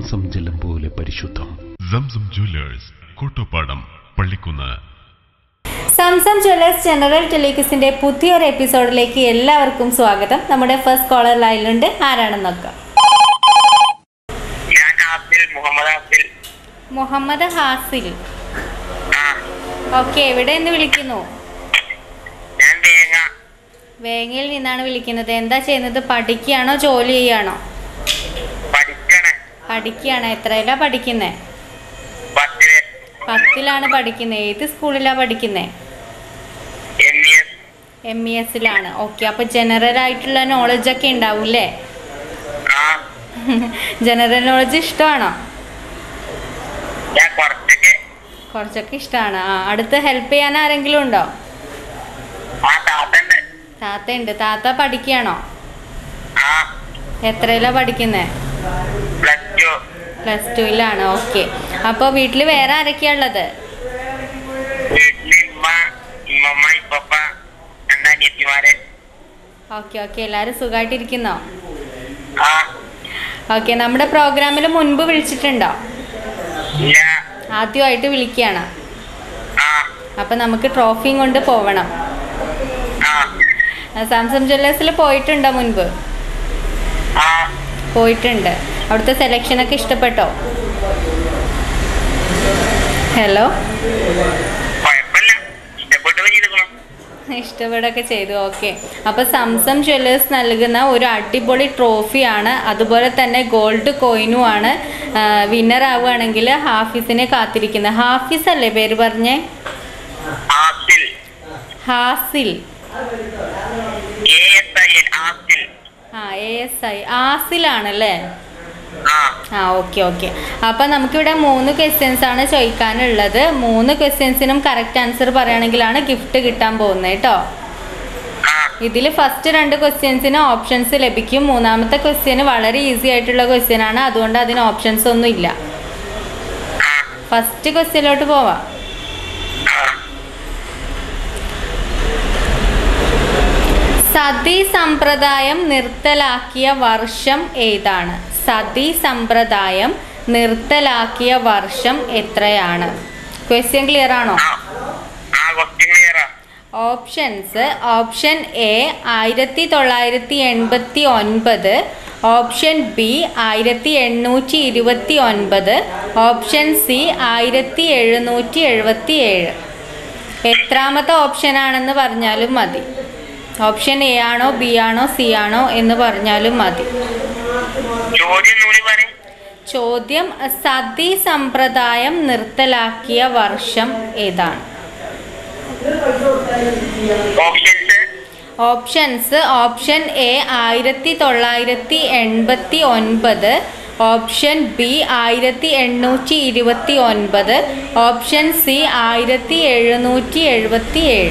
Zamzam ജലം പോലെ പരിശുദ്ധം Zamzam jewellers Kottopadam Pallikkunnu Zamzam jewellers general ടെലിക്സിന്റെ പുതിയൊരു എപ്പിസോഡിലേക്ക് എല്ലാവർക്കും സ്വാഗതം നമ്മുടെ ഫസ്റ്റ് കോളർ ലൈനിലുണ്ട് ആരാണെന്ന് നോക്കാം ഞാൻ ആസിൽ മുഹമ്മദ് ആസിൽ മുഹമ്മദ് ഹാസിൽ ആ ഓക്കെ എവിടെ നിന്ന് വിളിക്കുന്നു ഞാൻ തേങ്ങ വേങ്ങയിൽ നിന്നാണ് വിളിക്കുന്നത് എന്താ ചെയ്യുന്നത് പഠിക്കുകയാണോ ജോലി ചെയ്യുകയാണോ പഠിക്കണേ പഠിക്കുകയാണ് എത്രയിലാ പഠിക്കുന്നത് പത്തില് പത്തിലാണ് പഠിക്കുന്നത് ഏത് സ്കൂളിലാണ് പഠിക്കുന്നത് M E S M E എസിലാണ് ഓക്കെ അപ്പോൾ ജനറൽ ആയിട്ടുള്ള നോളജ് ഒക്കെ ഉണ്ടാവൂല്ലേ ആ ജനറൽ നോളജ് ഇഷ്ടമാണോ ഞാൻ കുറച്ചൊക്കെ കുറച്ചൊക്കെ ഇഷ്ടമാണ് ആ അടുത്ത് ഹെൽപ്പ് ചെയ്യാൻ ആരെങ്കിലും ഉണ്ടോ ആ താത്തണ്ട് താത്തയുണ്ട് താത്ത പഠിക്കുകയാണോ ആ എത്രയിലാണ് പഠിക്കുന്നത് പ്ലസ് ടു പ്ലസ് ടുവിലാണ് ഓക്കെ അപ്പോൾ വീട്ടിൽ വേറെ ആരൊക്കെയാ ഉള്ളത് വീട്ടില് ഇമ്മ ഇമ്മമ്മ ഇപ്പപ്പ രണ്ട് അനിയത്തിമാര് ഓക്കെ ഓക്കെ എല്ലാവരും സുഖമായിട്ടിരിക്കുന്നോ ആ ഓക്കെ നമ്മുടെ പ്രോഗ്രാമിൽ മുൻപ് വിളിച്ചിട്ടുണ്ടോ ഇല്ല ആദ്യമായിട്ട് വിളിക്കുകയാണ് ആ അപ്പോൾ നമുക്ക് ട്രോഫിയും കൊണ്ട് പോവണം ആ സാംസം ജ്വല്ലേഴ്സിൽ പോയിട്ടുണ്ടോ മുൻപ് ആ പോയിട്ടുണ്ട് അവിടുത്തെ സെലക്ഷനൊക്കെ ഇഷ്ടപ്പെട്ടോ ഹലോ കുഴപ്പമില്ല ഇഷ്ടപ്പെട്ടൊക്കെ ചെയ്തിരിക്കണം ഇഷ്ടപ്പെടുകയൊക്കെ ചെയ്തു ഓക്കെ അപ്പോൾ സംസം ജ്വല്ലേഴ്സ് നൽകുന്ന ഒരു അടിപൊളി ട്രോഫിയാണ് അതുപോലെ തന്നെ ഗോൾഡ് കോയിനും ആണ് വിന്നർ ആവുകയാണെങ്കിൽ ഹാഫിസിനെ കാത്തിരിക്കുന്നത് ഹാഫിസ് അല്ലേ പേര് പറഞ്ഞേ Asil Hasil A S I L Asil ആ എ എസ് ഐ ആസിലാണല്ലേ ആ ആ ഓക്കെ ഓക്കെ അപ്പം നമുക്കിവിടെ മൂന്ന് ക്വസ്റ്റ്യൻസ് ആണ് ചോദിക്കാനുള്ളത് മൂന്ന് ക്വസ്റ്റ്യൻസിനും കറക്റ്റ് ആൻസർ പറയുകയാണെങ്കിലാണ് ഗിഫ്റ്റ് കിട്ടാൻ പോകുന്നത് കേട്ടോ ആ ഇതിൽ ഫസ്റ്റ് രണ്ട് ക്വസ്റ്റ്യൻസിന് ഓപ്ഷൻസ് ലഭിക്കും മൂന്നാമത്തെ ക്വസ്റ്റ്യന് വളരെ ഈസി ആയിട്ടുള്ള ക്വസ്റ്റ്യൻ ആണ് അതുകൊണ്ട് അതിന് ഓപ്ഷൻസ് ഒന്നും ഇല്ല ആ ഫസ്റ്റ് ക്വസ്റ്റ്യനിലോട്ട് പോവാം ആ സതി സമ്പ്രദായം നിർത്തലാക്കിയ വർഷം ഏതാണ് സതി സമ്പ്രദായം നിർത്തലാക്കിയ വർഷം എത്രയാണ് ക്വസ്റ്റ്യൻ ക്ലിയർ ആണോ ആ ആ ക്വസ്റ്റ്യൻ ക്ലിയറാ ഓപ്ഷൻസ് ഓപ്ഷൻ എ ആയിരത്തി തൊള്ളായിരത്തി എൺപത്തി ഒൻപത് ഓപ്ഷൻ ബി ആയിരത്തി എണ്ണൂറ്റി ഇരുപത്തി ഒൻപത് ഓപ്ഷൻ സി ആയിരത്തി എഴുന്നൂറ്റി എഴുപത്തി ഏഴ് എത്രാമത്തെ ഓപ്ഷനാണെന്ന് പറഞ്ഞാലും മതി ഓപ്ഷൻ എ ആണോ ബി ആണോ സി ആണോ എന്ന് പറഞ്ഞാലും മതി ചോദ്യം ഒന്നുകൂടി പറയും ചോദ്യം സതി സമ്പ്രദായം നിർത്തലാക്കിയ വർഷം ഏതാണ് ഓപ്ഷൻസ് ഓപ്ഷൻസ് ഓപ്ഷൻ എ ആയിരത്തി തൊള്ളായിരത്തി എൺപത്തി ഒൻപത് ഓപ്ഷൻ ബി ആയിരത്തി എണ്ണൂറ്റി ഇരുപത്തി ഒൻപത് ഓപ്ഷൻ സി ആയിരത്തി എഴുന്നൂറ്റി എഴുപത്തി ഏഴ്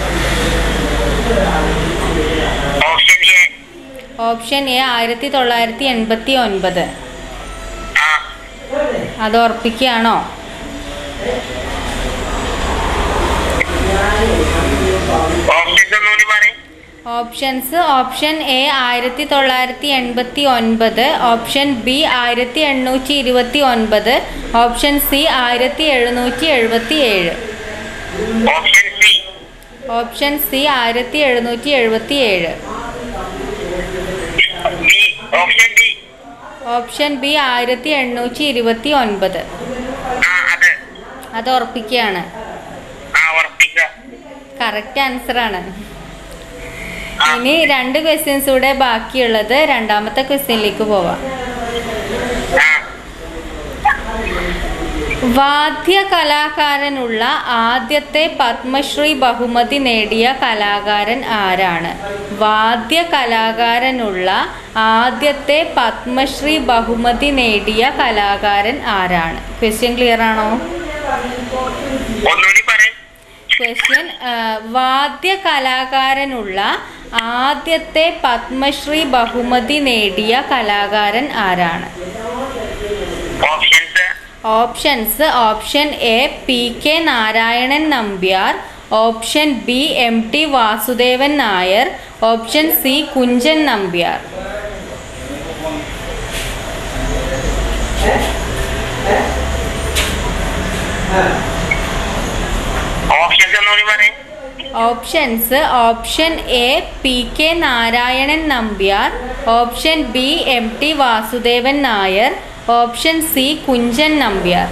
ഓപ്ഷൻ എ ഓപ്ഷൻ എ ആയിരത്തി തൊള്ളായിരത്തി എൺപത്തി ഒൻപത് ആ അത് ഉറപ്പിക്കുകയാണോ ഓപ്ഷൻസ് ഒന്നുകൂടി പറയും ഓപ്ഷൻസ് ഓപ്ഷൻ എ ആയിരത്തി തൊള്ളായിരത്തി എൺപത്തി ഒൻപത് ഓപ്ഷൻ ബി ആയിരത്തി എണ്ണൂറ്റി ഇരുപത്തി ഒൻപത് ഓപ്ഷൻ സി ആയിരത്തി എഴുന്നൂറ്റി എഴുപത്തി ഏഴ് ഓപ്ഷൻ സി ഓപ്ഷൻ സി ആയിരത്തി എഴുന്നൂറ്റി എഴുപത്തി ഏഴ് B option B option B ആയിരത്തി എണ്ണൂറ്റി ഇരുപത്തി ഒൻപത് ആ അത് അത് ഉറപ്പിക്കുകയാണ് ആ ഉറപ്പിക്ക കറക്റ്റ് ആൻസർ ആണ് ആ. ഇനി രണ്ട് ക്വസ്റ്റ്യൻസ് കൂടെ ബാക്കിയുള്ളത് രണ്ടാമത്തെ ക്വസ്റ്റ്യനിലേക്ക് പോവാം ആ വാദ്യ കലാകാരനുള്ള ആദ്യത്തെ പത്മശ്രീ ബഹുമതി നേടിയ കലാകാരൻ ആരാണ് വാദ്യ കലാകാരനുള്ള ആദ്യത്തെ പത്മശ്രീ ബഹുമതി നേടിയ കലാകാരൻ ആരാണ് ക്വസ്റ്റ്യൻ ക്ലിയർ ആണോ ഒന്നുകൂടി പറയും ക്വസ്റ്റ്യൻ വാദ്യ കലാകാരനുള്ള ആദ്യത്തെ പത്മശ്രീ ബഹുമതി നേടിയ കലാകാരൻ ആരാണ് options options option A P K Narayanan Nambiar option B M T Vasudevan Nair option C Kunchan Nambiar options ഒന്നുകൂടി പറയും options option A P K Narayanan Nambiar option B M T Vasudevan Nair option C Kunchan Nambiar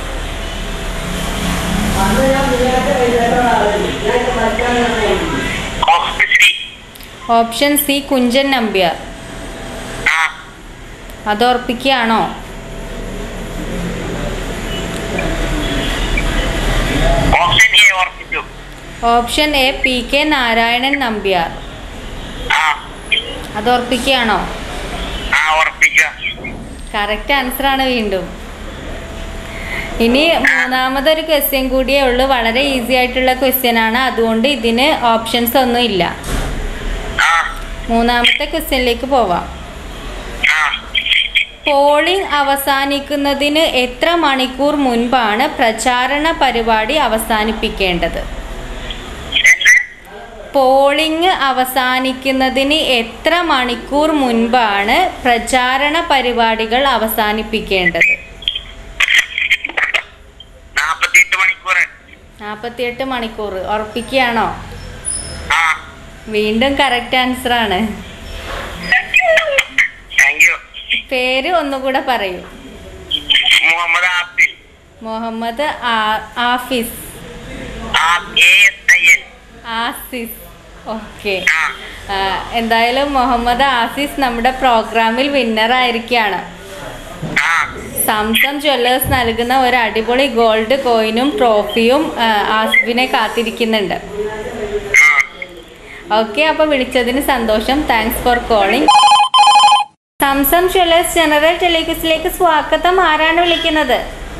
option C option C Kunchan Nambiar ആ അത് ഉറപ്പിക്കുകയാണോ ഓപ്ഷൻ എ ഉറപ്പിച്ചു ഓപ്ഷൻ എ പി കെ നാരായണൻ നമ്പ്യാർ ആ അത് ഉറപ്പിക്കുകയാണോ ആ ഉറപ്പിക്കുക കറക്റ്റ് ആൻസർ ആണ് വീണ്ടും ഇനി മൂന്നാമതൊരു ക്വസ്റ്റ്യൻ കൂടിയേ ഉള്ളൂ വളരെ ഈസി ആയിട്ടുള്ള ക്വസ്റ്റ്യൻ ആണ് അതുകൊണ്ട് ഇതിന് ഓപ്ഷൻസ് ഒന്നും ഇല്ല ആ മൂന്നാമത്തെ ക്വസ്റ്റ്യനിലേക്ക് പോവാം ആ പോളിംഗ് അവസാനിക്കുന്നതിന് എത്ര മണിക്കൂർ മുൻപാണ് പ്രചാരണ പരിപാടി അവസാനിപ്പിക്കേണ്ടത് എന്ത് പോളിംഗ് അവസാനിക്കുന്നതിന് എത്ര മണിക്കൂർ മുൻപാണ് പ്രചാരണ പരിപാടികൾ അവസാനിപ്പിക്കേണ്ടത് നാപ്പത്തിയെട്ട് മണിക്കൂർ നാൽപ്പത്തിയെട്ട് മണിക്കൂർ ഉറപ്പിക്കുകയാണോ ആ വീണ്ടും കറക്റ്റ് ആൻസർ ആണ് താങ്ക് യു പേര് ഒന്നുകൂടെ പറയൂ മുഹമ്മദ് ആഫിൽ മുഹമ്മദ് ആ- ആഫിസ് ആ A S I L Asis okay ആ എന്തായാലും മുഹമ്മദ് ആസിസ് നമ്മുടെ പ്രോഗ്രാമിൽ വിന്നർ ആയിരിക്കുകയാണ് ആ സാംസം ജ്വല്ലേഴ്സ് നൽകുന്ന ഒരു അടിപൊളി ഗോൾഡ് കോയിനും ട്രോഫിയും ആ, ആസിഫിനെ കാത്തിരിക്കുന്നുണ്ട് ആ ഓക്കെ അപ്പോൾ വിളിച്ചതിന് സന്തോഷം thanks for calling Zamzam jewellers general ടെലിക്യൂസിലേക്ക് സ്വാഗതം ആരാണ് വിളിക്കുന്നത്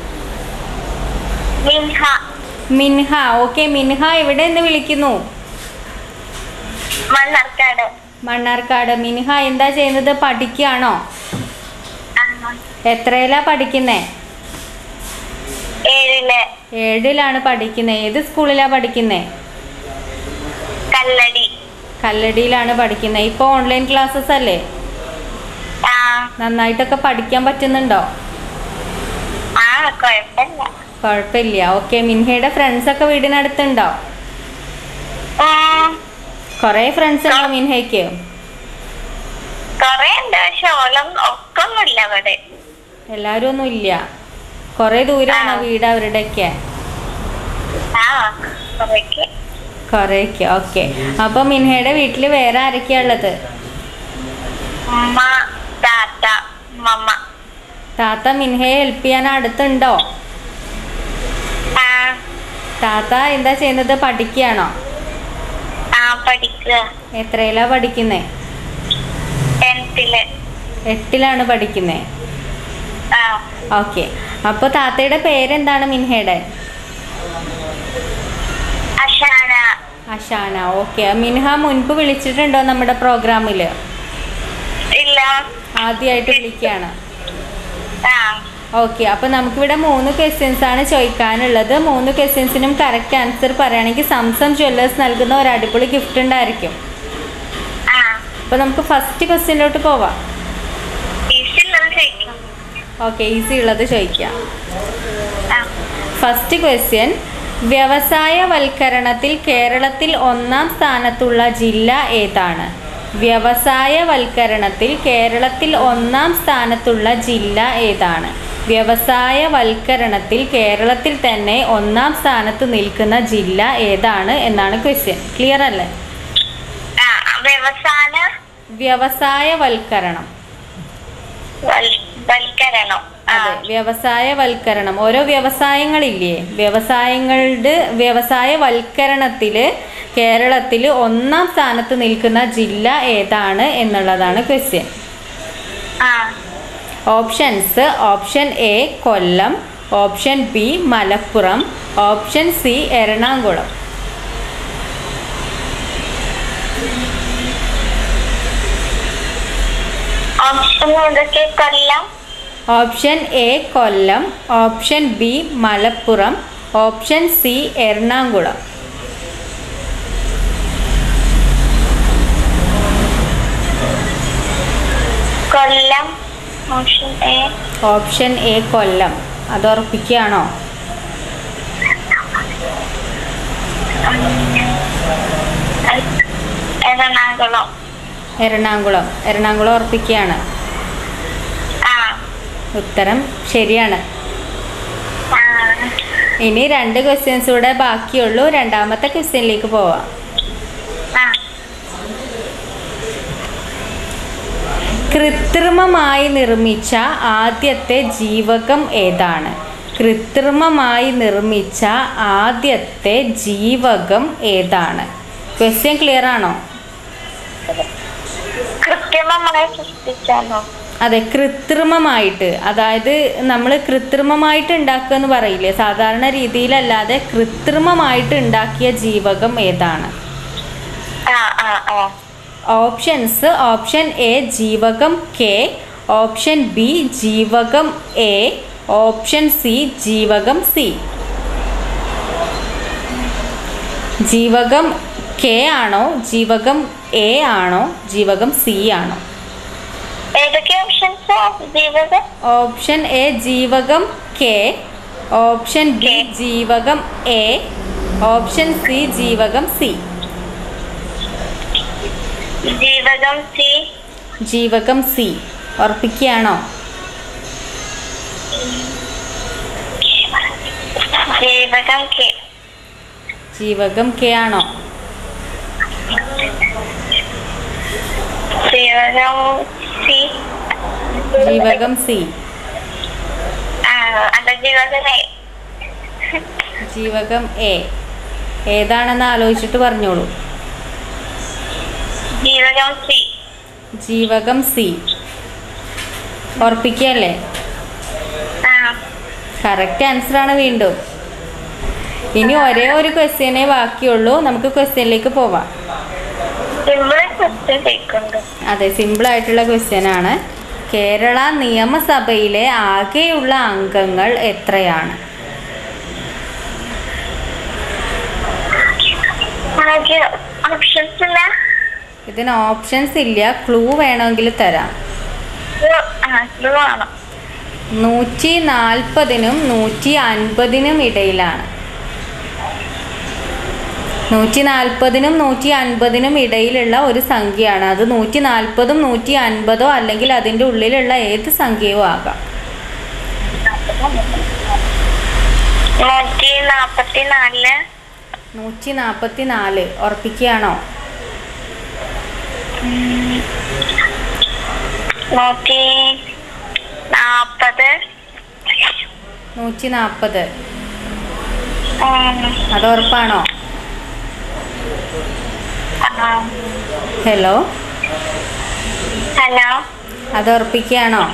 മിൻഹ മിൻഹ ഓക്കെ മിൻഹ എവിടെ നിന്ന് വിളിക്കുന്നു മണ്ണാർക്കാട് മണ്ണാർക്കാട് മിൻഹ എന്താ ചെയ്യുന്നത് പഠിക്കുകയാണോ ആ, എത്രയിലാ പഠിക്കുന്നേ ഏഴില് ഏഴിലാണ് പഠിക്കുന്നത് ഏത് സ്കൂളിലാ പഠിക്കുന്നേ കല്ലടി കല്ലടിയിലാണ് പഠിക്കുന്നത് ഇപ്പോൾ ഓൺലൈൻ ക്ലാസ്സസ് അല്ലേ ആ നന്നായിട്ടൊക്കെ പഠിക്കാൻ പറ്റുന്നുണ്ടോ ആ കുഴപ്പമില്ല കുഴപ്പമില്ല ഓക്കെ മിൻഹയുടെ ഫ്രണ്ട്സ് ഒക്കെ വീടിനടുത്തുണ്ടോ ഉം, കുറേ ഫ്രണ്ട്സ് ഉണ്ടോ മിൻഹയ്ക്ക് കൊറേ ഉണ്ട് പക്ഷെ ഓലം ഒക്കൊന്നുമില്ല ഇവിടെ എല്ലാവരും ഒന്നും ഇല്ല കുറേ ദൂരമാണോ ആ. വീട് അവരുടെയൊക്കെ ആ കുറേക്ക് കുറേയൊക്കെ ഓക്കെ അപ്പോൾ മിൻഹയുടെ വീട്ടിൽ വേറെ ആരൊക്കെയാ ഉള്ളത് ഉമ്മ താത്ത മമ്മ താത്ത മിൻഹയെ ഹെൽപ്പ് ചെയ്യാൻ അടുത്തുണ്ടോ ആ താത്ത എന്താ ചെയ്യുന്നത് പഠിക്കുകയാണോ ആ പഠിക്കുക എത്രയിലാ പഠിക്കുന്നേ ടെൻത്തില് എട്ടിലാണ് പഠിക്കുന്നേ ആ ഓക്കെ അപ്പോൾ താത്തയുടെ പേരെന്താണ് മിൻഹയുടെ അഷാന അഷാന ഓക്കെ മിൻഹ മുൻപ് വിളിച്ചിട്ടുണ്ടോ നമ്മുടെ പ്രോഗ്രാമിൽ ഇല്ല ആദ്യമായിട്ട് വിളിക്കുകയാണ് ആ ഓക്കെ അപ്പോൾ നമുക്കിവിടെ മൂന്ന് ക്വസ്റ്റ്യൻസ് ആണ് ചോദിക്കാനുള്ളത് മൂന്ന് ക്വസ്റ്റ്യൻസിനും കറക്റ്റ് ആൻസർ പറയുകയാണെങ്കിൽ സംസം ജ്വല്ലേഴ്സ് നൽകുന്ന ഒരു അടിപൊളി ഗിഫ്റ്റ് ഉണ്ടായിരിക്കും ആ അപ്പോൾ നമുക്ക് ഫസ്റ്റ് ക്വസ്റ്റ്യനിലോട്ട് പോവാം ഈസിയുള്ളത് ചോദിക്കും ഓക്കെ ഈസി ഉള്ളത് ചോദിക്കാം ആ ഫസ്റ്റ് ക്വസ്റ്റ്യൻ വ്യവസായവൽക്കരണത്തിൽ കേരളത്തിൽ ഒന്നാം സ്ഥാനത്തുള്ള ജില്ല ഏതാണ് വ്യവസായവൽക്കരണത്തിൽ കേരളത്തിൽ ഒന്നാം സ്ഥാനത്തുള്ള ജില്ല ഏതാണ് വ്യവസായവൽക്കരണത്തിൽ കേരളത്തിൽ തന്നെ ഒന്നാം സ്ഥാനത്ത് നിൽക്കുന്ന ജില്ല ഏതാണ് എന്നാണ് ക്വസ്റ്റ്യൻ ക്ലിയർ അല്ലേ ആ വ്യവസായ വ്യവസായവൽക്കരണം വൽ- വൽക്കരണം ആ അതെ വ്യവസായവൽക്കരണം ഓരോ വ്യവസായങ്ങളില്ലേ വ്യവസായങ്ങളുടെ വ്യവസായവൽക്കരണത്തിൽ കേരളത്തിൽ ഒന്നാം സ്ഥാനത്ത് നിൽക്കുന്ന ജില്ല ഏതാണ് എന്നുള്ളതാണ് ക്വസ്റ്റ്യൻ ആ options option A Kollam option B Malappuram option C Ernakulam option ഏതൊക്കെ Kollam option A Kollam option B Malappuram option C Ernakulam Kollam option A option A Kollam അത് ഉറപ്പിക്കുകയാണോ എറണാകുളം എറണാകുളം എറണാകുളം ഉറപ്പിക്കുകയാണ് ആ ഉത്തരം ശരിയാണ് ആ ഇനി രണ്ട് ക്വസ്റ്റ്യൻസ് കൂടെ ബാക്കിയുള്ളൂ രണ്ടാമത്തെ ക്വസ്റ്റ്യനിലേക്ക് പോവാം ആ കൃത്രിമമായി നിർമ്മിച്ച ആദ്യത്തെ ജീവകം ഏതാണ് കൃത്രിമമായി നിർമ്മിച്ച ആദ്യത്തെ ജീവകം ഏതാണ് ക്വസ്റ്റ്യൻ ക്ലിയർ ആണോ കൃത്രിമമായി സൃഷ്ടിച്ചാലോ അതെ കൃത്രിമമായിട്ട് അതായത് നമ്മൾ കൃത്രിമമായിട്ട് ഉണ്ടാക്കുക എന്ന് പറയില്ലേ സാധാരണ രീതിയിലല്ലാതെ കൃത്രിമമായിട്ട് ഉണ്ടാക്കിയ ജീവകം ഏതാണ് ആ ആ ആ ഓപ്ഷൻസ് ഓപ്ഷൻ എ ജീവകം കെ ഓപ്ഷൻ ബി ജീവകം എ ഓപ്ഷൻ സി ജീവകം സി ജീവകം കെ ആണോ ജീവകം എ ആണോ ജീവകം സി ആണോ ഏതൊക്കെ ഓപ്ഷൻസ് ജീവിതം ഓപ്ഷൻ എ ജീവകം കെ ഓപ്ഷൻ ബി ജീവകം എ ഓപ്ഷൻ സി ജീവകം സി ജീവകം സി ജീവകം സി ഉറപ്പിക്കുകയാണോ ജീവകം കെ ജീവകം കെ ആണോ ജീവകം സി ജീവകം സി ആ അല്ല ജീവകം എ ജീവകം എ ഏതാണെന്ന് ആലോചിച്ചിട്ട് പറഞ്ഞോളൂ ജീവകം സി ജീവകം സി ഉറപ്പിക്കുകയല്ലേ ആ കറക്റ്റ് ആൻസർ ആണ് വീണ്ടും ഇനി ഒരേ ഒരു ക്വസ്റ്റ്യനേ ബാക്കിയുള്ളൂ നമുക്ക് ക്വസ്റ്റ്യനിലേക്ക് പോവാം സിമ്പിൾ ക്വസ്റ്റ്യൻ കേൾക്കുന്നുണ്ട് അതെ സിമ്പിൾ ആയിട്ടുള്ള ക്വസ്റ്റ്യൻ ആണ് കേരള നിയമസഭയിലെ ആകെയുള്ള അംഗങ്ങൾ എത്രയാണ് ആകെ ഓപ്ഷൻസ് ഇല്ല ഇതിന് ഓപ്ഷൻസ് ഇല്ല ക്ലൂ വേണമെങ്കിൽ തരാം ആ ഇത് വേണം നൂറ്റി നാൽപ്പതിനും നൂറ്റി അൻപതിനും ഇടയിലാണ് നൂറ്റി നാൽപ്പതിനും നൂറ്റി അൻപതിനും ഇടയിലുള്ള ഒരു സംഖ്യയാണ് അത് നൂറ്റി നാൽപ്പതും നൂറ്റി അൻപതോ അല്ലെങ്കിൽ അതിൻ്റെ ഉള്ളിലുള്ള ഏത് സംഖ്യയോ ആകാം നൂറ്റി നാപ്പത്തി നാലില് നൂറ്റി നാൽപ്പത്തി നാല് ഉറപ്പിക്കുകയാണോ നൂറ്റി നാപ്പത് നൂറ്റി നാൽപ്പത് ഉം, അത് ഉറപ്പാണോ ആ. ഹലോ ഹലോ അത് ഉറപ്പിക്കുകയാണോ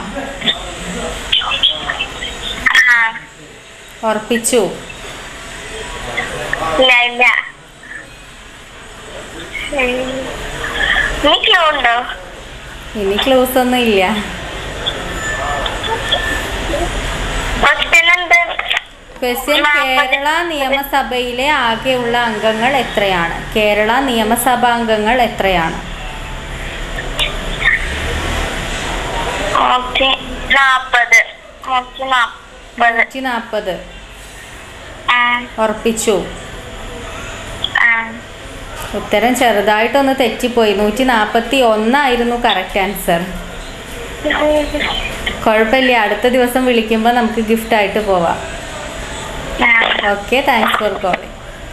ആ ഉറപ്പിച്ചു ഇല്ല ഇല്ല ഉം. നീ ക്ലൂ ഉണ്ടോ ഇനി ക്ലോസ് ഒന്നും ഇല്ല ക്വസ്റ്റ്യൻ ഉണ്ട് ക്വസ്റ്റ്യൻ കേരള നിയമസഭയിലെ ആകെയുള്ള അംഗങ്ങൾ എത്രയാണ് കേരള നിയമസഭാ അംഗങ്ങൾ എത്രയാണ് നൂറ്റി നാപ്പത് നൂറ്റി നാപ്പത് നൂറ്റി നാൽപ്പത് ആ ഉറപ്പിച്ചു ആ ഉത്തരം ചെറുതായിട്ടൊന്ന് തെറ്റിപ്പോയി നൂറ്റി നാൽപ്പത്തി ഒന്നായിരുന്നു കറക്റ്റ് ആൻസർ കുഴപ്പമില്ല അടുത്ത ദിവസം വിളിക്കുമ്പോൾ നമുക്ക് ഗിഫ്റ്റ് ആയിട്ട് പോവാം ആ okay thanks for calling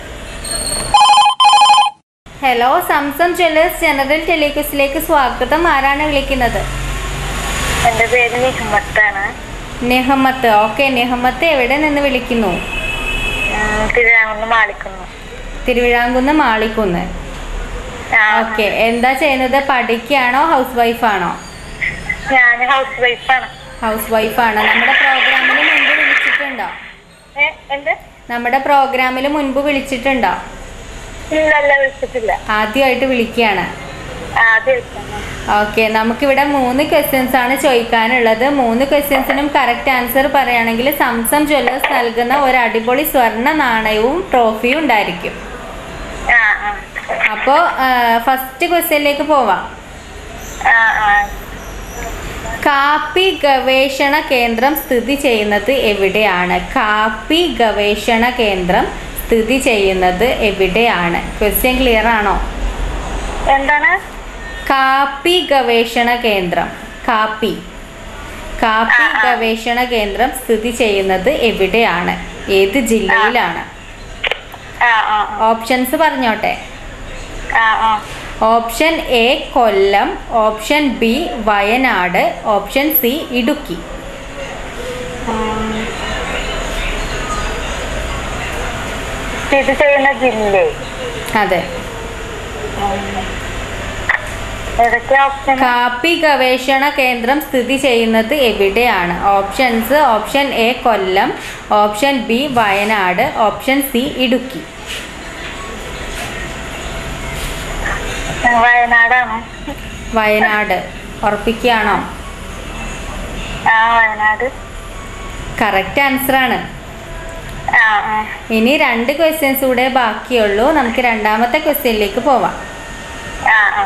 hello Zamzam jewellers general ടെലിക്വസിലേക്ക് സ്വാഗതം ആരാണ് വിളിക്കുന്നത് എന്റെ പേര് നിഹമ്മത്താണ് നെഹമ്മത്ത് ഓക്കെ നെഹമ്മത്ത് എവിടെ നിന്ന് വിളിക്കുന്നു തിരുവാങ്കുന്ന് മാളിക്കുന്നു തിരുവിഴാങ്കുന്ന് മാളിക്കുന്ന് ഓക്കെ എന്താ ചെയ്യുന്നത് പഠിക്കുകയാണോ ഹൗസ് വൈഫാണോ ഞാൻ ഹൗസ് വൈഫാണ് ഹൗസ് വൈഫാണ് നമ്മുടെ പ്രോഗ്രാമിന് മുൻപ് വിളിച്ചിട്ടുണ്ടോ എന്ത് നമ്മുടെ പ്രോഗ്രാമിൽ മുൻപ് വിളിച്ചിട്ടുണ്ടോ ഇല്ലല്ല വിളിച്ചിട്ടില്ല ആദ്യമായിട്ട് വിളിക്കുകയാണ് ആദ്യം ഓക്കെ നമുക്കിവിടെ മൂന്ന് ക്വസ്റ്റ്യൻസ് ആണ് ചോദിക്കാനുള്ളത് മൂന്ന് ക്വസ്റ്റ്യൻസിനും കറക്റ്റ് ആൻസർ പറയുകയാണെങ്കിൽ സംസം ജ്വല്ലേഴ്സ് നൽകുന്ന ഒരു അടിപൊളി സ്വർണ്ണ നാണയവും ട്രോഫിയും ഉണ്ടായിരിക്കും ആ ആ അപ്പോൾ ഫസ്റ്റ് ക്വസ്റ്റ്യനിലേക്ക് പോവാം ആ ആ കാപ്പി ഗവേഷണ കേന്ദ്രം സ്ഥിതി ചെയ്യുന്നത് എവിടെയാണ് കാപ്പി ഗവേഷണ കേന്ദ്രം സ്ഥിതി ചെയ്യുന്നത് എവിടെയാണ് ക്വസ്റ്റ്യൻ ക്ലിയർ ആണോ എന്താണ് കാപ്പി ഗവേഷണ കേന്ദ്രം കാപ്പി കാപ്പി ആ, ആ. ഗവേഷണ കേന്ദ്രം സ്ഥിതി ചെയ്യുന്നത് എവിടെയാണ് ഏത് ജില്ലയിലാണ് ആ ആ ഓപ്ഷൻസ് പറഞ്ഞോട്ടെ ആ ആ option A Kollam option B Wayanad option C Idukki സ്ഥിതി ചെയ്യുന്ന ജില്ല അതെ ഏതൊക്കെ ഓപ്ഷൻ കാപ്പി ഗവേഷണ കേന്ദ്രം സ്ഥിതി ചെയ്യുന്നത് എവിടെയാണ് options option A Kollam option B Wayanad option C Idukki വയനാടാണ് വയനാട് ഉറപ്പിക്കുകയാണോ ആ വയനാട് കറക്റ്റ് ആൻസർ ആണ് ആ ആ ഇനി രണ്ട് ക്വസ്റ്റ്യൻസ് കൂടെ ബാക്കിയുള്ളൂ നമുക്ക് രണ്ടാമത്തെ ക്വസ്റ്റ്യനിലേക്ക് പോവാം ആ ആ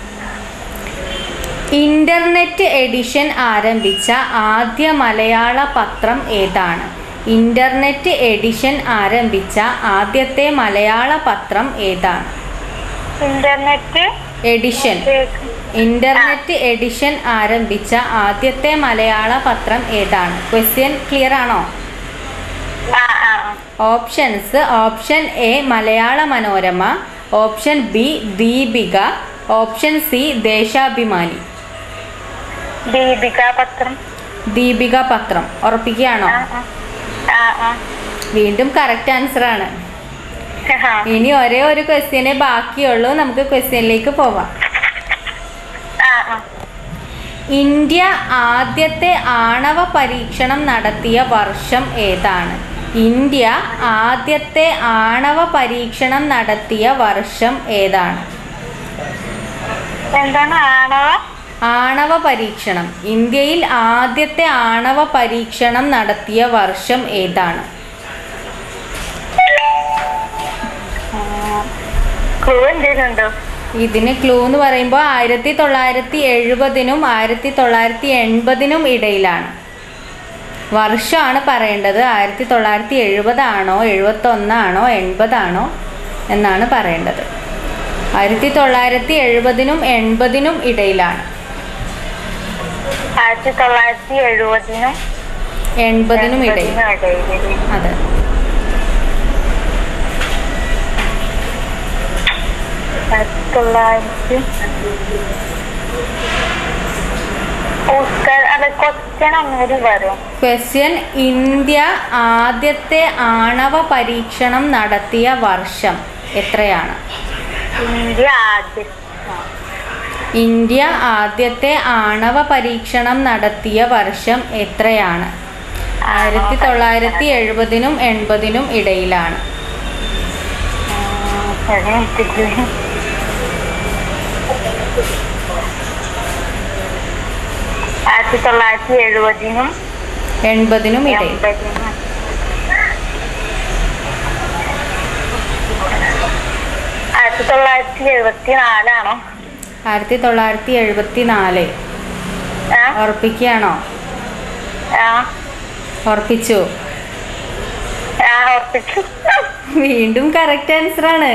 ഇന്റർനെറ്റ് എഡിഷൻ ആരംഭിച്ച ആദ്യ മലയാള പത്രം ഏതാണ് ഇന്റർനെറ്റ് എഡിഷൻ ആരംഭിച്ച ആദ്യത്തെ മലയാള പത്രം ഏതാണ് ഇന്റർനെറ്റ് എഡിഷൻ ഇന്റർനെറ്റ് എഡിഷൻ ആരംഭിച്ച ആദ്യത്തെ മലയാള പത്രം ഏതാണ് ക്വസ്റ്റ്യൻ ക്ലിയർ ആണോ ആ ആ ആ. Options option A Malayala Manorama option B Deepika option C Deshabhimani Deepika പത്രം ദീപിക പത്രം ഉറപ്പിക്കുകയാണോ ആ ആ ആ ആ വീണ്ടും കറക്റ്റ് ആൻസർ ആണ് ആ ഇനി ഒരേ ഒരു ക്വസ്റ്റ്യനെ ബാക്കിയുള്ളൂ നമുക്ക് ക്വസ്റ്റ്യനിലേക്ക് പോവാം ആ ആ ഇന്ത്യ ആദ്യത്തെ ആണവ പരീക്ഷണം നടത്തിയ വർഷം ഏതാണ് ഇന്ത്യ ആദ്യത്തെ ആണവ പരീക്ഷണം നടത്തിയ വർഷം ഏതാണ് എന്താണ് ആണവ ആണവ പരീക്ഷണം ഇന്ത്യയിൽ ആദ്യത്തെ ആണവ പരീക്ഷണം നടത്തിയ വർഷം ഏതാണ് ക്ലൂ എന്തെങ്കിലും ഉണ്ടോ ഇതിന് ക്ലൂ എന്ന് പറയുമ്പോൾ ആയിരത്തി തൊള്ളായിരത്തി എഴുപതിനും ആയിരത്തി തൊള്ളായിരത്തി എൺപതിനും ഇടയിലാണ് വർഷമാണ് പറയേണ്ടത് ആയിരത്തി തൊള്ളായിരത്തി എഴുപതാണോ എഴുപത്തൊന്നാണോ എൺപതാണോ എന്നാണ് പറയേണ്ടത് ആയിരത്തി തൊള്ളായിരത്തി എഴുപതിനും എൺപതിനും ഇടയിലാണ് ആയിരത്തി തൊള്ളായിരത്തി എഴുപതിനും എൺപതിനും ഇടയിൽ ഇടയിൽ അതെ ആയിരത്തി തൊള്ളായിരത്തി ഉത്തര അല്ല ക്വസ്റ്റ്യൻ ഒന്നുകൂടി വരും ക്വസ്റ്റ്യൻ ഇന്ത്യ ആദ്യത്തെ ആണവ പരീക്ഷണം നടത്തിയ വർഷം എത്രയാണ് ഇന്ത്യ ആദ്യം ഇന്ത്യ ആദ്യത്തെ ആണവ പരീക്ഷണം നടത്തിയ വർഷം എത്രയാണ് ആയിരത്തി തൊള്ളായിരത്തി എഴുപതിനും എൺപതിനും ഇടയിലാണ് ആയിരത്തി തൊള്ളായിരത്തി എഴുപതിനും എൺപതിനും ഇടയിൽ എൺപതിനും ആയിരത്തി തൊള്ളായിരത്തി എഴുപത്തി നാലാണോ ആയിരത്തി തൊള്ളായിരത്തി എഴുപത്തി നാല് ആ ഉറപ്പിക്കുകയാണോ ആ ഉറപ്പിച്ചു ആ ഉറപ്പിച്ചു വീണ്ടും കറക്റ്റ് ആൻസർ ആണ്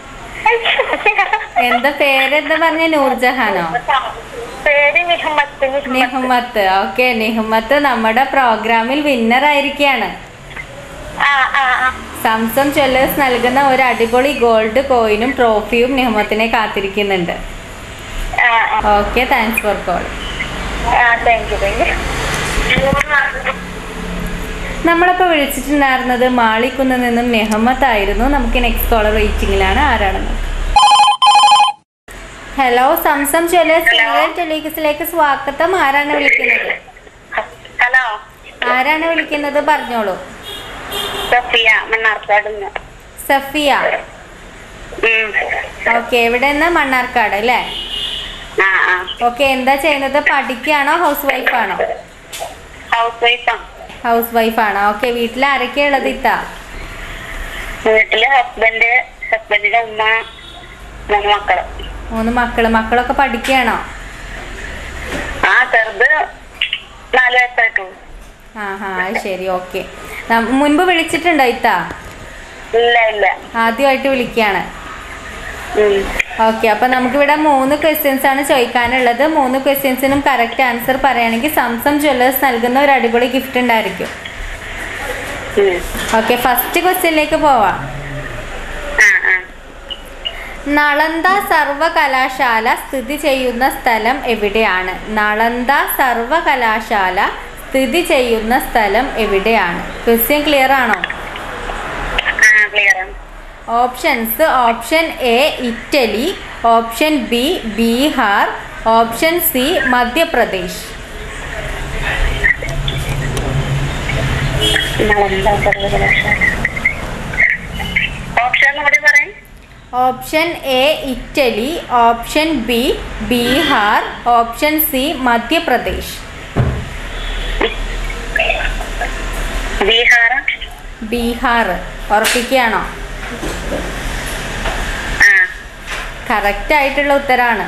എന്താ പേരെന്താ പറഞ്ഞ നൂർജഹാനോ പേര് നിഹമ്മത്ത് നിഹമ്മത്ത് നിഹമ്മത്ത് ഓക്കെ നിഹമ്മത്ത് നമ്മുടെ പ്രോഗ്രാമിൽ വിന്നർ ആയിരിക്കുകയാണ് ആ ആ ആ സാംസങ് ജ്വല്ലേഴ്സ് നൽകുന്ന ഒരു അടിപൊളി ഗോൾഡ് കോയിനും ട്രോഫിയും നിഹമ്മത്തിനെ കാത്തിരിക്കുന്നുണ്ട് ആ ആ ഓക്കെ താങ്ക്സ് ഫോർ കോൾ ആ താങ്ക് യു താങ്ക് യു നമ്മളിപ്പോൾ വിളിച്ചിട്ടുണ്ടായിരുന്നത് മാളിക്കുന്ന് നിന്നും നെഹമ്മത്ത് ആയിരുന്നു നമുക്ക് നെക്സ്റ്റ് കോളർ വെയിറ്റിംഗിലാണ് ആരാണെന്ന് ഹലോ സംസം ജ്വല്ലേഴ്സ് സീരിയൽ ടെലിക്സിലേക്ക് സ്വാഗതം ആരാണ് വിളിക്കുന്നത് ഹലോ ആരാണ് വിളിക്കുന്നത് പറഞ്ഞോളൂ സഫിയ മണ്ണാർക്കാട് സഫിയ ഓക്കെ എവിടെ നിന്ന് മണ്ണാർക്കാട് അല്ലേ ആ ആ ഓക്കെ എന്താ ചെയ്യുന്നത് പഠിക്കുകയാണോ ഹൗസ് വൈഫാണോ ഹൗസ് വൈഫാ ഹൗസ് വൈഫാണോ ഓക്കെ വീട്ടിൽ ആരൊക്കെയാ ഉള്ളത് ഇത്ത വീട്ടില് ഹസ്ബൻഡ് ഹസ്ബൻഡിന്റെ ഉമ്മ മൂന്ന് മക്കള് മൂന്ന് മക്കള് മക്കളൊക്കെ പഠിക്കുകയാണോ ആ ചെറുത് നാല് വയസ്സായിട്ടുള്ളൂ ആ ഹാ അത് ശരി ഓക്കെ മുൻപ് വിളിച്ചിട്ടുണ്ടോ ഇത്ത ഇല്ല ഇല്ല ആദ്യമായിട്ട് വിളിക്കുകയാണ് ഉം. ഓക്കെ അപ്പോൾ നമുക്കിവിടെ മൂന്ന് ക്വസ്റ്റ്യൻസ് ആണ് ചോദിക്കാനുള്ളത് മൂന്ന് ക്വസ്റ്റ്യൻസിനും കറക്റ്റ് ആൻസർ പറയുകയാണെങ്കിൽ സംസം ജ്വല്ലേഴ്സ് നൽകുന്ന ഒരു അടിപൊളി ഗിഫ്റ്റ് ഉണ്ടായിരിക്കും ഉം. ഓക്കെ ഫസ്റ്റ് ക്വസ്റ്റ്യനിലേക്ക് പോവാം ആ ആ നളന്ദ സർവകലാശാല സ്ഥിതി ചെയ്യുന്ന സ്ഥലം എവിടെയാണ് നളന്ദ സർവകലാശാല സ്ഥിതി ചെയ്യുന്ന സ്ഥലം എവിടെയാണ് ക്വസ്റ്റ്യൻ ക്ലിയർ ആണോ ആ ക്ലിയർ ആണ് options option A Italy option B Bihar option C Madhya Pradesh Nalanda സർവകലാശാല ഓപ്ഷൻ കൂടി പറയും option A Italy option B Bihar option C Madhya Pradesh Bihar Bihar ഉറപ്പിക്കുകയാണോ ആ കറക്റ്റ് ആയിട്ടുള്ള ഉത്തരാണ്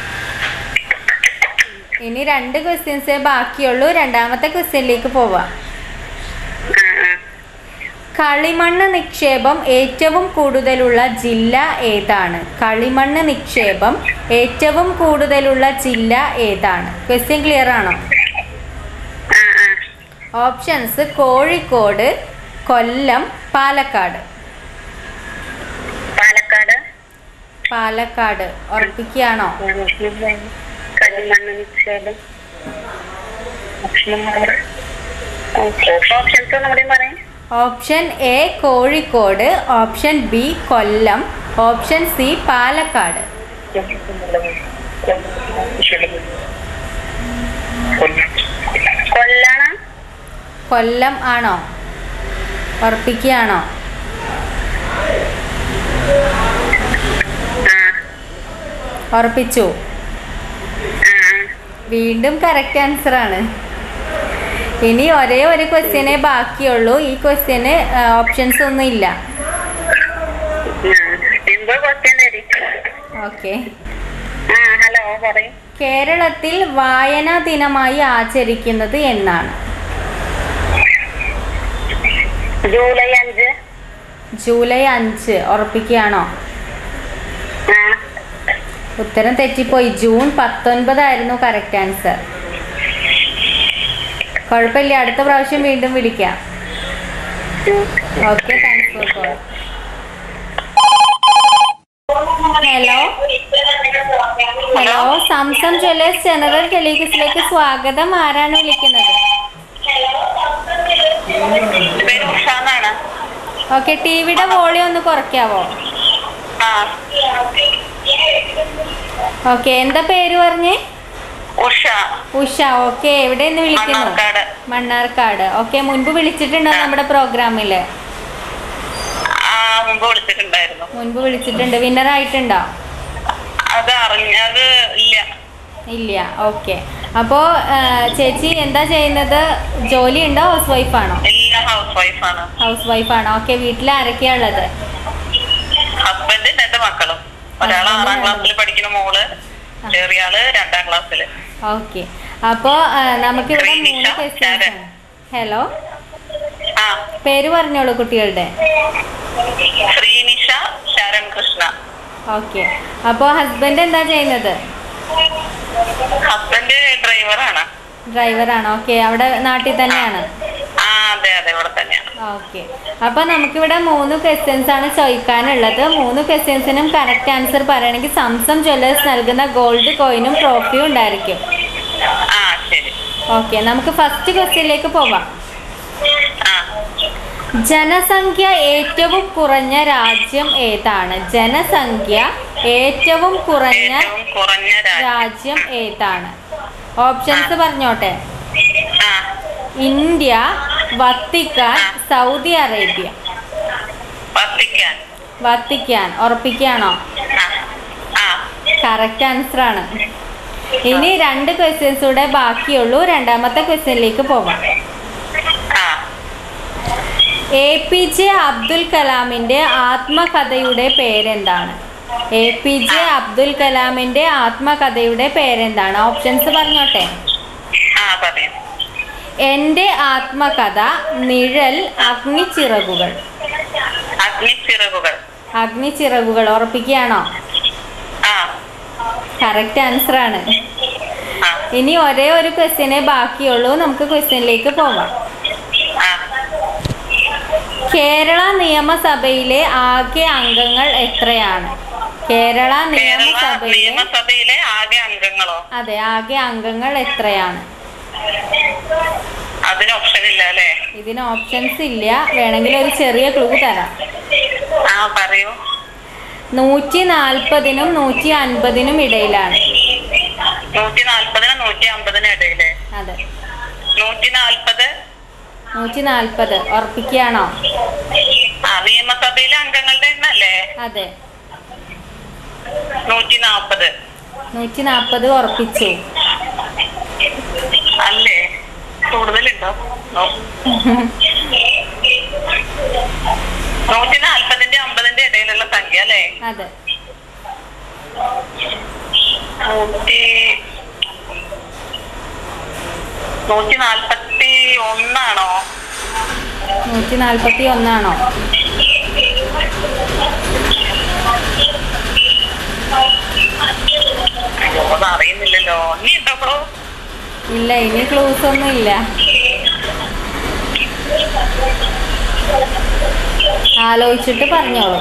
ഇനി രണ്ട് ക്വസ്റ്റ്യൻസേ ബാക്കിയുള്ളൂ രണ്ടാമത്തെ ക്വസ്റ്റ്യനിലേക്ക് പോവാം ആ ആ കളിമണ്ണ് നിക്ഷേപം ഏറ്റവും കൂടുതലുള്ള ജില്ല ഏതാണ് കളിമണ്ണ് നിക്ഷേപം ഏറ്റവും കൂടുതലുള്ള ജില്ല ഏതാണ് ക്വസ്റ്റ്യൻ ക്ലിയർ ആണോ ആ ആ ഓപ്ഷൻസ് കോഴിക്കോട് കൊല്ലം പാലക്കാട് പാലക്കാട് പാലക്കാട് ഉറപ്പിക്കുകയാണോ കളിമണ്ണ് നിക്ഷേപം ഓപ്ഷൻസ് ഒന്നുകൂടി പറയും option A Kozhikode option B Kollam option C Palakkad കൊല്ലാണ് കൊല്ലം ആണോ ഉറപ്പിക്കുകയാണോ ആ ഉറപ്പിച്ചു ആ വീണ്ടും കറക്റ്റ് ആൻസർ ആണ് ഇനി ഒരേ ഒരു ക്വസ്റ്റ്യനേ ബാക്കിയുള്ളൂ ഈ ക്വസ്റ്റ്യന് ഓപ്ഷൻസ് ഒന്നും ഇല്ല എന്തോ ക്വസ്റ്റ്യൻ തരും ഓക്കെ ആ ഹലോ പറയും കേരളത്തിൽ വായനാ ദിനമായി ആചരിക്കുന്നത് എന്നാണ് ജൂലൈ അഞ്ച് ജൂലൈ അഞ്ച് ഉറപ്പിക്കുകയാണോ ആ ഉത്തരം തെറ്റിപ്പോയി ജൂൺ പത്തൊൻപതായിരുന്നു കറക്റ്റ് ആൻസർ കുഴപ്പമില്ല അടുത്ത പ്രാവശ്യം വീണ്ടും വിളിക്കാം okay thanks for call hello hello Zamzam jewellers general ടെലിവിഷനിലേക്ക് സ്വാഗതം ആരാണ് വിളിക്കുന്നത് പേര് ഉഷ എന്നാണ് ഓക്കെ ടി വിയുടെ വോളിയം ഒന്ന് കുറയ്ക്കാവോ ആ ഓക്കെ എന്താ പേര് പറഞ്ഞേ ഉഷ ഉഷ ഓക്കെ എവിടെ നിന്ന് വിളിക്കുന്നു മണ്ണാർക്കാട്. മണ്ണാർക്കാട് ഓക്കെ മുൻപ് വിളിച്ചിട്ടുണ്ടോ നമ്മുടെ പ്രോഗ്രാമിൽ ആ മുമ്പ് വിളിച്ചിട്ടുണ്ടായിരുന്നു മുൻപ് വിളിച്ചിട്ടുണ്ട് വിന്നർ ആയിട്ടുണ്ടോ അത് അറിഞ്ഞത് ഇല്ല ഇല്ല ഓക്കെ അപ്പോൾ ചേച്ചി എന്താ ചെയ്യുന്നത് ജോലി ഉണ്ടോ ഹൗസ് വൈഫാണോ ഇല്ല ഹൗസ് വൈഫാണ് ഹൗസ് വൈഫാണോ ഓക്കെ വീട്ടിൽ ആരൊക്കെയാ ഉള്ളത് ഹസ്ബൻഡ് രണ്ട് മക്കളും ഒരാൾ Husband ആറാം രണ്ട് ക്ലാസ്സിൽ പഠിക്കുന്ന മോള് ചെറിയ ആള് രണ്ടാം ക്ലാസ്സില് ഓക്കെ അപ്പോൾ നമുക്കിവിടെ ശ്രീനിഷ, മൂന്ന് ക്വസ്റ്റ്യൻസ് ശരൺ. ഹലോ ആ പേര് പറഞ്ഞോളൂ കുട്ടികളുടെ ശ്രീനിഷ ശരൺ കൃഷ്ണ ഓക്കെ അപ്പോൾ ഹസ്ബൻഡ് എന്താ ചെയ്യുന്നത് ഹസ്ബൻഡ് ഡ്രൈവറാണ് ഡ്രൈവറാണ് ഓക്കെ അവിടെ നാട്ടിൽ തന്നെയാണ് ആ അതെ അതെ ഇവിടെ തന്നെയാണ് ഓക്കെ അപ്പോൾ നമുക്കിവിടെ മൂന്ന് ക്വസ്റ്റ്യൻസ് ആണ് ചോദിക്കാനുള്ളത് മൂന്ന് ക്വസ്റ്റ്യൻസിനും കറക്റ്റ് ആൻസർ പറയണമെങ്കിൽ സംസം ജ്വല്ലേഴ്സ് നൽകുന്ന ഗോൾഡ് കോയിനും ട്രോഫിയും ഉണ്ടായിരിക്കും ആ ശരി ഓക്കെ നമുക്ക് ഫസ്റ്റ് ക്വസ്റ്റ്യനിലേക്ക് പോവാം ആ ജനസംഖ്യ ഏറ്റവും കുറഞ്ഞ രാജ്യം ഏതാണ് ജനസംഖ്യ ഏറ്റവും കുറഞ്ഞ ഏറ്റവും കുറഞ്ഞ രാജ്യം രാജ്യം ഏതാണ് ഓപ്ഷൻസ് പറഞ്ഞോട്ടെ ആ India Vatican Saudi Arabia Vatican Vatican ഉറപ്പിക്കുകയാണോ ആ ആ കറക്റ്റ് ആൻസർ ആണ് ഇനി രണ്ട് ക്വസ്റ്റ്യൻസ് കൂടെ ബാക്കിയുള്ളൂ രണ്ടാമത്തെ ക്വസ്റ്റ്യനിലേക്ക് പോവാം ആ എ പി ജെ അബ്ദുൽ കലാമിൻ്റെ ആത്മകഥയുടെ പേരെന്താണ് എ പി ജെ അബ്ദുൽ കലാമിൻ്റെ ആത്മകഥയുടെ പേരെന്താണ് ഓപ്ഷൻസ് പറഞ്ഞോട്ടെ ആ പറയാം എൻ്റെ ആത്മകഥ നിഴൽ അഗ്നിച്ചിറകുകൾ അഗ്നിച്ചിറകുകൾ അഗ്നിച്ചിറകുകൾ ഉറപ്പിക്കുകയാണോ ആ കറക്റ്റ് ആൻസർ ആണ് ആ ഇനി ഒരേ ഒരു ക്വസ്റ്റ്യനെ ബാക്കിയുള്ളൂ നമുക്ക് ക്വസ്റ്റ്യനിലേക്ക് പോവാം ആ കേരള നിയമസഭയിലെ ആകെ അംഗങ്ങൾ എത്രയാണ് കേരള കേരള നിയമസഭയിലെ നിയമസഭയിലെ ആകെ അംഗങ്ങളോ അതെ ആകെ അംഗങ്ങൾ എത്രയാണ് അതിന് ഓപ്ഷൻ ഇല്ല അല്ലേ ഇതിന് ഓപ്ഷൻസ് ഇല്ല വേണമെങ്കിൽ ഒരു ചെറിയ ക്ലൂ തരാം ആ പറയൂ നൂറ്റി നാൽപ്പതിനും നൂറ്റി അൻപതിനും ഇടയിലാണ് നൂറ്റി നാൽപ്പതിന് നൂറ്റി അമ്പതിന് ഇടയില് അതെ നൂറ്റി നാൽപ്പത് നൂറ്റി നാൽപ്പത് ഉറപ്പിക്കുകയാണോ ആ നിയമസഭയിലെ അംഗങ്ങളുടെ എണ്ണല്ലേ അതെ നൂറ്റി നാൽപ്പത് നൂറ്റി നാൽപ്പത് ഉറപ്പിച്ചു അല്ലേ കൂടുതലുണ്ടോ നോ- നൂറ്റി നാൽപ്പതിന്റെ അമ്പതിന്റെ ഇടയിലുള്ള സംഖ്യ അല്ലേ അതെ നൂറ്റി നൂറ്റി നാൽപ്പത്തി ഒന്നാണോ നൂറ്റി നാൽപ്പത്തി ഒന്നാണോ അയ്യോ അത് അറിയുന്നില്ലല്ലോ നീ ഉണ്ടോ ഇല്ല ഇനി ക്ലൂസ് ഒന്നും ഇല്ല ആലോചിച്ചിട്ട് പറഞ്ഞോളൂ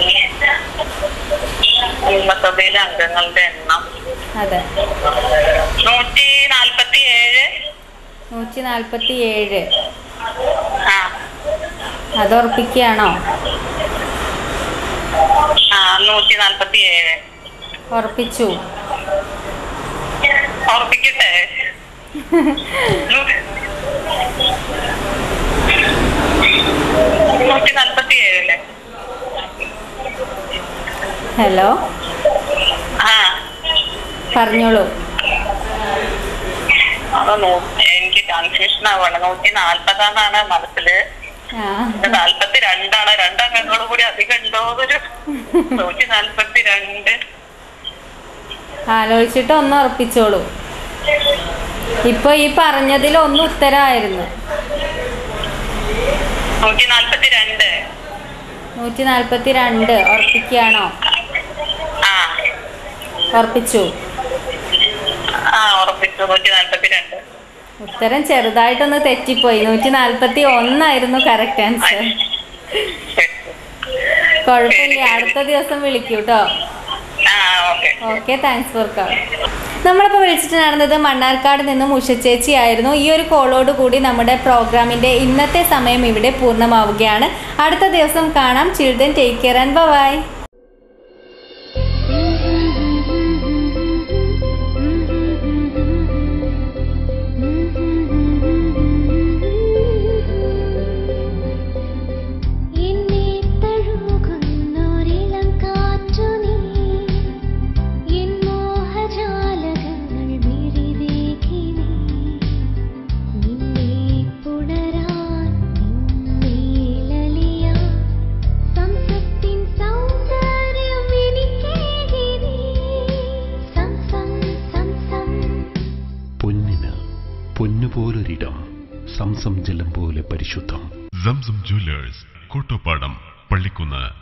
നിയമസഭയിലെ അംഗങ്ങളുടെ എണ്ണം അതെ നൂറ്റി നാൽപ്പത്തി ഏഴ് നൂറ്റി നാൽപ്പത്തി ഏഴ് ആ അത് ഉറപ്പിക്കുകയാണോ ആ നൂറ്റി നാൽപ്പത്തി ഏഴ് ഉറപ്പിച്ചു ഉറപ്പിക്കട്ടെ നൂറ്റി നാൽപ്പത്തി ഏഴല്ലേ ഹലോ ആ പറഞ്ഞോളൂ അത് നൂ- എനിക്ക് കൺഫ്യൂഷൻ ആവാണ് നൂറ്റി നാൽപ്പതാന്നാണ് മനസ്സില് ആ ഇത് നാൽപ്പത്തി രണ്ടാണ് രണ്ടംഗങ്ങളും കൂടി അധികം ഉണ്ടോ ഒരു നൂറ്റി നാൽപ്പത്തി രണ്ട് ആലോചിച്ചിട്ട് ഒന്ന് ഉറപ്പിച്ചോളൂ ഇപ്പൊ ഈ പറഞ്ഞതിൽ ഒന്ന് ഉത്തരമായിരുന്നു നൂറ്റി നാൽപ്പത്തി രണ്ട് നൂറ്റി നാൽപ്പത്തി രണ്ട് ഉറപ്പിക്കുകയാണോ ആ ഉറപ്പിച്ചു ആ ഉറപ്പിച്ചു നൂറ്റി നാൽപ്പത്തി രണ്ട് ഉത്തരം ചെറുതായിട്ടൊന്ന് തെറ്റിപ്പോയി നൂറ്റി നാൽപ്പത്തി ഒന്നായിരുന്നു കറക്റ്റ് ആൻസർ കുഴപ്പമില്ല അടുത്ത ദിവസം വിളിക്കൂ കേട്ടോ ആ okay okay thanks for call നമ്മളിപ്പോൾ വിളിച്ചിട്ട് നടന്നത് മണ്ണാർക്കാട് നിന്നും ഉഷച്ചേച്ചി ആയിരുന്നു ഈ ഒരു കോളോട് കൂടി നമ്മുടെ പ്രോഗ്രാമിൻ്റെ ഇന്നത്തെ സമയം ഇവിടെ പൂർണ്ണമാവുകയാണ് അടുത്ത ദിവസം കാണാം children take care and bye എന്നെ തഴുകുന്നൊരിളം കാറ്റു നീ എൻ മോഹജാലകങ്ങൾ വിരിവേകി നീ നിന്നെ പുണരാൻ നിന്നേലലിയാൻ സംസത്തിൻ സൗന്ദര്യം എനിക്കേകി നീ സംസം സംസം പൊന്നിന് പൊന്നുപോലൊരിടം സംസം ജലം പോലെ പരിശുദ്ധം സംസം ജ്വല്ലേഴ്സ് കോട്ടോപ്പാടം പള്ളിക്കുന്ന്